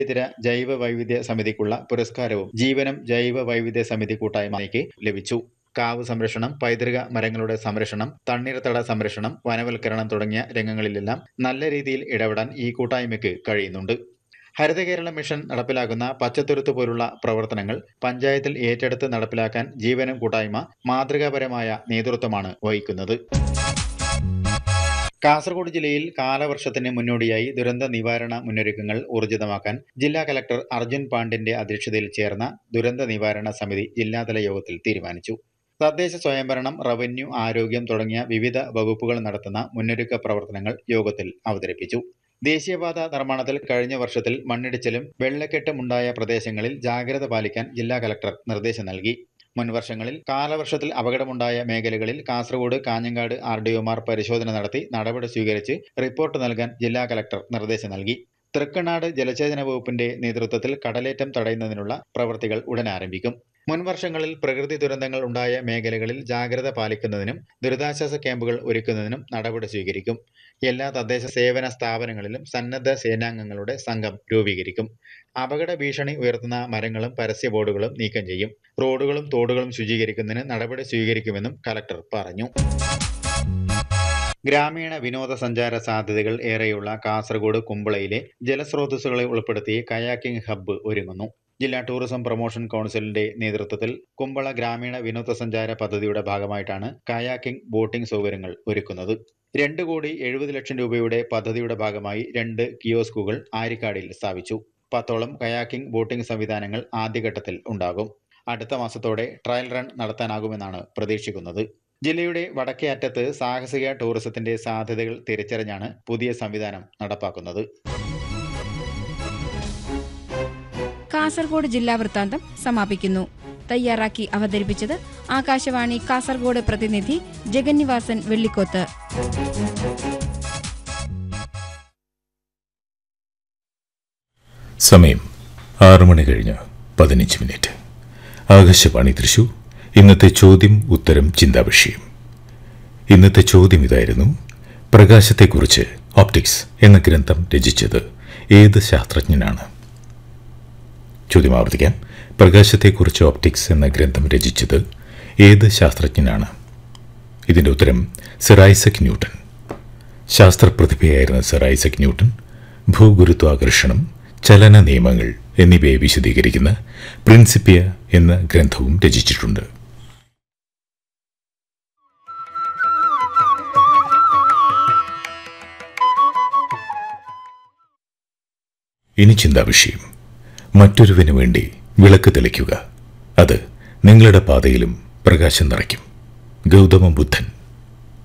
ഇതര ജൈവ വൈവിധ്യ സമിതിക്കുള്ള പുരസ്കാരവും ജീവനം ജൈവ വൈവിധ്യ സമിതി കൂട്ടായ്മയ്ക്ക് ലഭിച്ചു കാവ് സംരക്ഷണം പൈതൃക മരങ്ങളുടെ സംരക്ഷണം തണ്ണീർത്തട സംരക്ഷണം വനവൽക്കരണം തുടങ്ങിയ രംഗങ്ങളിലെല്ലാം നല്ല രീതിയിൽ ഇടപെടാൻ ഈ കൂട്ടായ്മയ്ക്ക് കഴിയുന്നുണ്ട് ഹരിത കേരള മിഷൻ നടപ്പിലാക്കുന്ന പച്ചത്തുരുത്ത് പോലുള്ള പ്രവർത്തനങ്ങൾ പഞ്ചായത്തിൽ ഏറ്റെടുത്ത് നടപ്പിലാക്കാൻ ജീവനം കൂട്ടായ്മ മാതൃകാപരമായ നേതൃത്വമാണ് വഹിക്കുന്നത് കാസർഗോഡ് ജില്ലയിൽ കാലവർഷത്തിന് മുന്നോടിയായി ദുരന്ത നിവാരണ മുന്നൊരുക്കങ്ങൾ ഊർജിതമാക്കാൻ ജില്ലാ കലക്ടർ അർജുൻ പാണ്ഡ്യന്റെ അധ്യക്ഷതയിൽ ചേർന്ന ദുരന്ത നിവാരണ സമിതി ജില്ലാതല യോഗത്തിൽ തീരുമാനിച്ചു തദ്ദേശ സ്വയംഭരണം റവന്യൂ ആരോഗ്യം തുടങ്ങിയ വിവിധ വകുപ്പുകൾ നടത്തുന്ന മുന്നൊരുക്ക പ്രവർത്തനങ്ങൾ യോഗത്തിൽ അവതരിപ്പിച്ചു ദേശീയപാത നിർമ്മാണത്തിൽ കഴിഞ്ഞ വർഷത്തിൽ മണ്ണിടിച്ചിലും വെള്ളക്കെട്ടും ഉണ്ടായ പ്രദേശങ്ങളിൽ ജാഗ്രത പാലിക്കാൻ ജില്ലാ കലക്ടർ നിർദ്ദേശം നൽകി മുൻവർഷങ്ങളിൽ കാലവർഷത്തിൽ അപകടമുണ്ടായ മേഖലകളിൽ കാസർഗോഡ് കാഞ്ഞങ്ങാട് ആർ ഡി ഒമാർ പരിശോധന നടത്തി നടപടി സ്വീകരിച്ച് റിപ്പോർട്ട് നൽകാൻ ജില്ലാ കലക്ടർ നിർദ്ദേശം നൽകി തൃക്കണ്ണാട് ജലസേചന വകുപ്പിന്റെ നേതൃത്വത്തിൽ കടലേറ്റം തടയുന്നതിനുള്ള പ്രവൃത്തികൾ ഉടൻ ആരംഭിക്കും മുൻവർഷങ്ങളിൽ പ്രകൃതി ദുരന്തങ്ങൾ ഉണ്ടായ മേഖലകളിൽ ജാഗ്രത പാലിക്കുന്നതിനും ദുരിതാശ്വാസ ക്യാമ്പുകൾ ഒരുക്കുന്നതിനും നടപടി സ്വീകരിക്കും എല്ലാ തദ്ദേശ സേവന സ്ഥാപനങ്ങളിലും സന്നദ്ധ സേനാംഗങ്ങളുടെ സംഘം രൂപീകരിക്കും അപകട ഭീഷണി ഉയർത്തുന്ന മരങ്ങളും പരസ്യ ബോർഡുകളും നീക്കം ചെയ്യും റോഡുകളും തോടുകളും ശുചീകരിക്കുന്നതിന് നടപടി സ്വീകരിക്കുമെന്നും കലക്ടർ പറഞ്ഞു ഗ്രാമീണ വിനോദസഞ്ചാര സാധ്യതകൾ ഏറെയുള്ള കാസർഗോഡ് കുമ്പളയിലെ ജലസ്രോതസ്സുകളെ ഉൾപ്പെടുത്തി കയാക്കിംഗ് ഹബ്ബ് ഒരുങ്ങുന്നു ജില്ലാ ടൂറിസം പ്രൊമോഷൻ കൗൺസിലിന്റെ നേതൃത്വത്തിൽ കുമ്പള ഗ്രാമീണ വിനോദസഞ്ചാര പദ്ധതിയുടെ ഭാഗമായിട്ടാണ് കയാക്കിംഗ് ബോട്ടിംഗ് സൗകര്യങ്ങൾ ഒരുക്കുന്നത് രണ്ട് കോടി എഴുപത് ലക്ഷം രൂപയുടെ പദ്ധതിയുടെ ഭാഗമായി രണ്ട് കിയോസ്കുകൾ ആരിക്കാടിൽ സ്ഥാപിച്ചു പത്തോളം കയാക്കിംഗ് ബോട്ടിംഗ് സംവിധാനങ്ങൾ ആദ്യഘട്ടത്തിൽ ഉണ്ടാകും അടുത്ത മാസത്തോടെ ട്രയൽ റൺ നടത്താനാകുമെന്നാണ് പ്രതീക്ഷിക്കുന്നത് ജില്ലയുടെ വടക്കേ അറ്റത്ത് സാഹസിക ടൂറിസത്തിന്റെ സാധ്യതകൾ തിരിച്ചറിഞ്ഞാണ് പുതിയ സംവിധാനം നടപ്പാക്കുന്നത് കാസർഗോഡ് ജില്ലാ വൃത്താന്തം സമാപിക്കുന്നു തയ്യാറാക്കി അവതരിപ്പിച്ചത് ആകാശവാണി കാസർഗോഡ് പ്രതിനിധി ജഗന്നിവാസൻ വെള്ളിക്കോത്ത് സമയം ആറു മണി കഴിഞ്ഞ് പതിനഞ്ച് മിനിറ്റ് ആകാശവാണി തൃശൂർ ഇന്നത്തെ ചോദ്യം ഉത്തരം ചിന്താവിഷയം ഇന്നത്തെ ചോദ്യം ഇതായിരുന്നു പ്രകാശത്തെക്കുറിച്ച് ഓപ്റ്റിക്സ് എന്ന ഗ്രന്ഥം രചിച്ചത് ഏത് ശാസ്ത്രജ്ഞനാണ് ചോദ്യം ആവർത്തിക്കാം പ്രകാശത്തെക്കുറിച്ച് ഓപ്റ്റിക്സ് എന്ന ഗ്രന്ഥം രചിച്ചത് ഏത് ശാസ്ത്രജ്ഞനാണ് ഇതിന്റെ ഉത്തരം സർ ഐസക് ന്യൂട്ടൺ ശാസ്ത്രപ്രതിഭയായിരുന്ന സർ ഐസക് ന്യൂട്ടൺ ഭൂഗുരുത്വാകർഷണം ചലന നിയമങ്ങൾ എന്നിവയെ വിശദീകരിക്കുന്ന പ്രിൻസിപ്പിയ എന്ന ഗ്രന്ഥവും രചിച്ചിട്ടുണ്ട് ഇനി ചിന്താവിഷയം മറ്റൊരുവിന് വേണ്ടി വിളക്ക് തെളിക്കുക അത് നിങ്ങളുടെ പാതയിലും പ്രകാശം നിറയ്ക്കും ഗൗതമ ബുദ്ധൻ